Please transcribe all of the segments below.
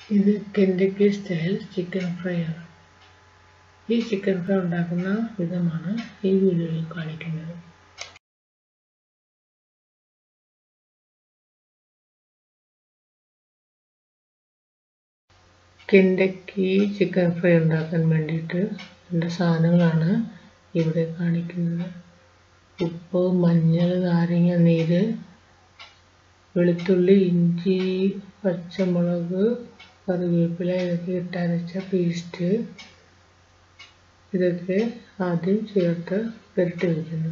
ഇത് Kentucky style chicken fry ആണ് ഈ ചിക്കൻ ഫ്രൈ ഉണ്ടാക്കുന്ന വിധമാണ് ഈ വീഡിയോയിൽ കാണിക്കുന്നത് കെൻഡക്കി ചിക്കൻ ഫ്രൈ ഉണ്ടാക്കാൻ വേണ്ടിയിട്ട് എൻ്റെ സാധനങ്ങളാണ് ഇവിടെ കാണിക്കുന്നത് ഉപ്പ് മഞ്ഞൾ നാരങ്ങ നീര് വെളുത്തുള്ളി ഇഞ്ചി പച്ചമുളക് കറിവേപ്പില ഇതൊക്കെ ഇട്ടരച്ച പേസ്റ്റ് ഇതൊക്കെ ആദ്യം ചേർത്ത് പുരട്ടി വയ്ക്കുന്നു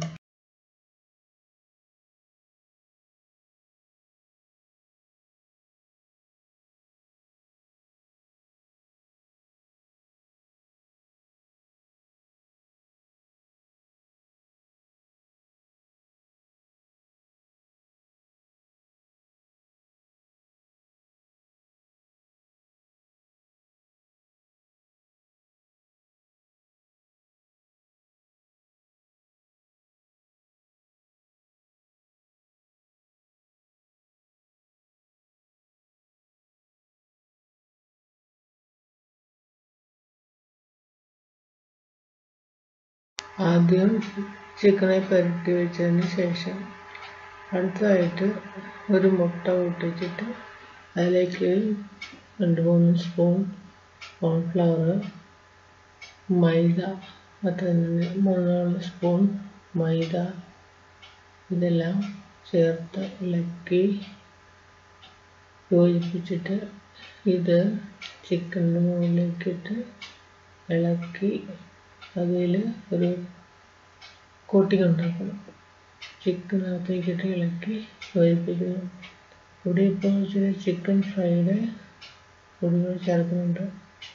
ആദ്യം ചിക്കനെ പുരട്ടി വെച്ചതിന് ശേഷം അടുത്തതായിട്ട് ഒരു മുട്ട പൊട്ടിച്ചിട്ട് അതിലേക്ക് രണ്ട് മൂന്ന് സ്പൂൺ കോൺഫ്ലവർ മൈദ അത്ര മൂന്നാല് സ്പൂൺ മൈദ ഇതെല്ലാം ചേർത്ത് ഇളക്കി യോജിപ്പിച്ചിട്ട് ഇത് ചിക്കൻ്റെ മുകളിലേക്കിട്ട് ഇളക്കി അതിൽ ഒരു കോട്ടിംഗ് ഉണ്ടാക്കണം ചിക്കനകത്തേക്കിട്ട് ഇളക്കി യോജിപ്പിക്കുന്നു ഇവിടെ ഇപ്പോൾ ഇച്ചിരി ചിക്കൻ ഫ്രൈഡ് പൊടികൾ ചേർക്കുന്നുണ്ട്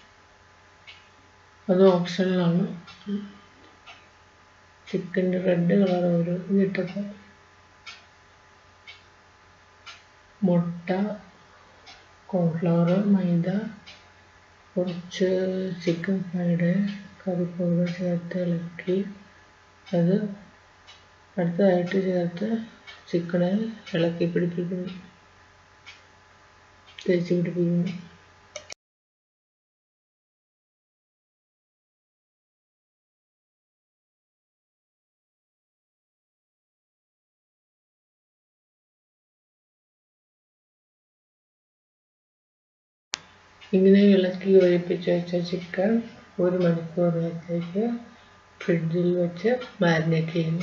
അത് ഓപ്ഷനിലാണ് ചിക്കൻ്റെ റെഡ് കളർ ഒരു ഇതിട്ടപ്പോൾ മുട്ട കോൺഫ്ലവർ മൈദ കുറച്ച് ചിക്കൻ ഫ്രൈഡ് കറി പൗഡർ ചേർത്ത് ഇളക്കി അത് അടുത്തതായിട്ട് ചേർത്ത് ചിക്കനെ ഇളക്കി പിടിപ്പിക്കുന്നു തേച്ച് പിടിപ്പിക്കുന്നു ഇങ്ങനെ ഇളക്കി യോജിപ്പിച്ച് വെച്ച ചിക്കൻ ഒരു മണിക്കൂർ നേരത്തേക്ക് ഫ്രിഡ്ജിൽ വെച്ച് മാരിനേറ്റ് ചെയ്യുന്നു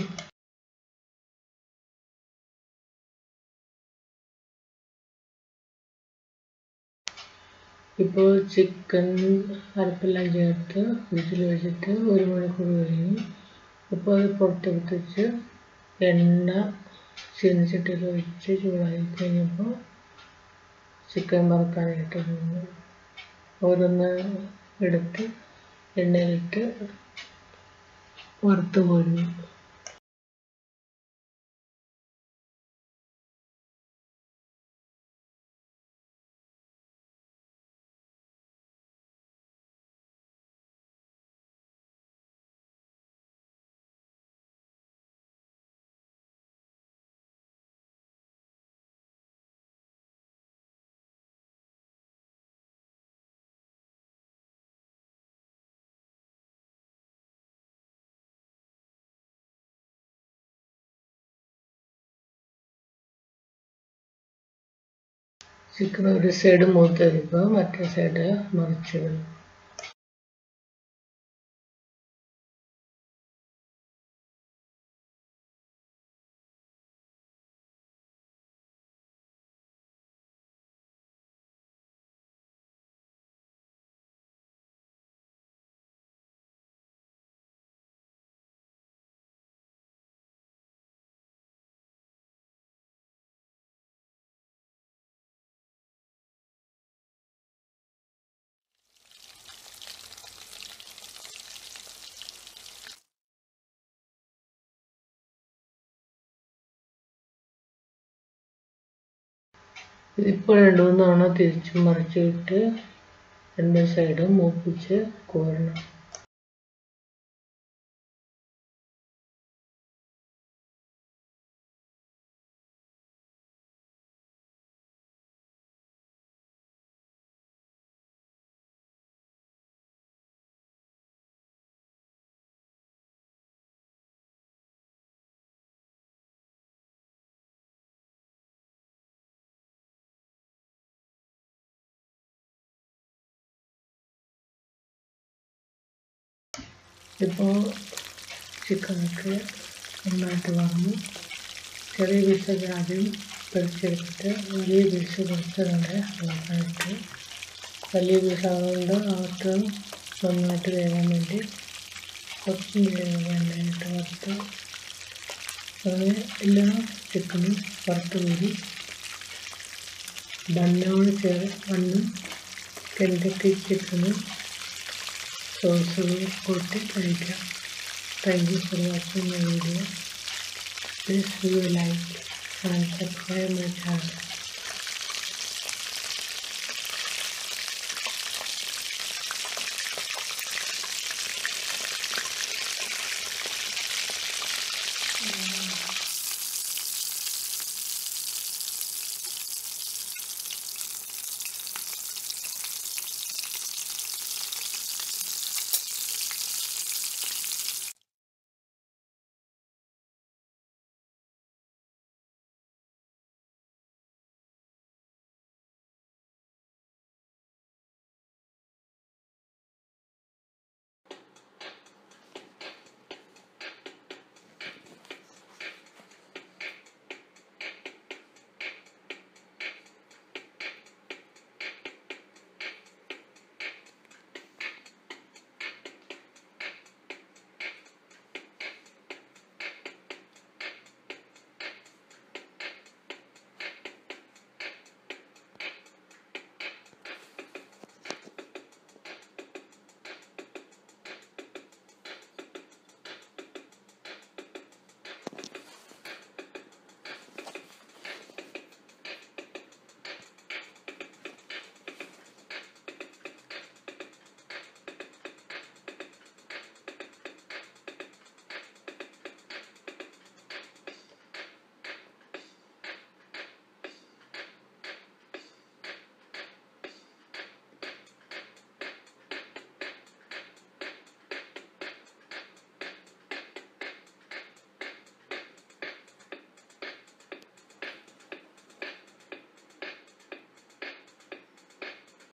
ഇപ്പോൾ ചിക്കൻ അരപ്പെല്ലാം ചേർത്ത് ഫ്രിഡ്ജിൽ വെച്ചിട്ട് ഒരു മണിക്കൂർ കഴിഞ്ഞു അപ്പോൾ അത് പുറത്തെടുത്ത് വെച്ച് എണ്ണ ചീനച്ചട്ടിയിൽ ഒഴിച്ച് ചൂടായി കഴിഞ്ഞപ്പോൾ ചിക്കൻ വറുക്കാനായിട്ട് നിന്ന് ഓരോന്ന് എടുത്ത് എണ്ണയിലിട്ട് വറുത്ത് കോരുന്നു ചിക്കൻ ഒരു സൈഡ് മൂത്ത് വരുമ്പോൾ മറ്റേ സൈഡ് മറിച്ചിടും ഇതിപ്പോൾ രണ്ട് മൂന്ന് തവണ തിരിച്ചും മറിച്ചിട്ട് രണ്ട് സൈഡും മൂപ്പിച്ച് കോരണം ഇപ്പോൾ ചിക്കനൊക്കെ നന്നായിട്ട് വന്നു ചെറിയ പീസൊക്കെ ആദ്യം പൊരിച്ചെടുത്തിട്ട് വലിയ പീസ് കുറച്ചുകൊണ്ട് ഇളക്കാനിട്ട് വലിയ പീസാകുകൊണ്ട് അവർക്ക് നന്നായിട്ട് വേകാൻ വേണ്ടി കുറച്ച് എണ്ണയിട്ട് വറുത്ത് അങ്ങനെ എല്ലാ ചിക്കനും വറുത്ത് കൂടി ബണ്ണോട് ചേർ ബണ്ണും കെൻഡക്കി ചിക്കനും സോസുകൾ കൂട്ടി കഴിക്കാം thank you for watching my video please you like and subscribe my channel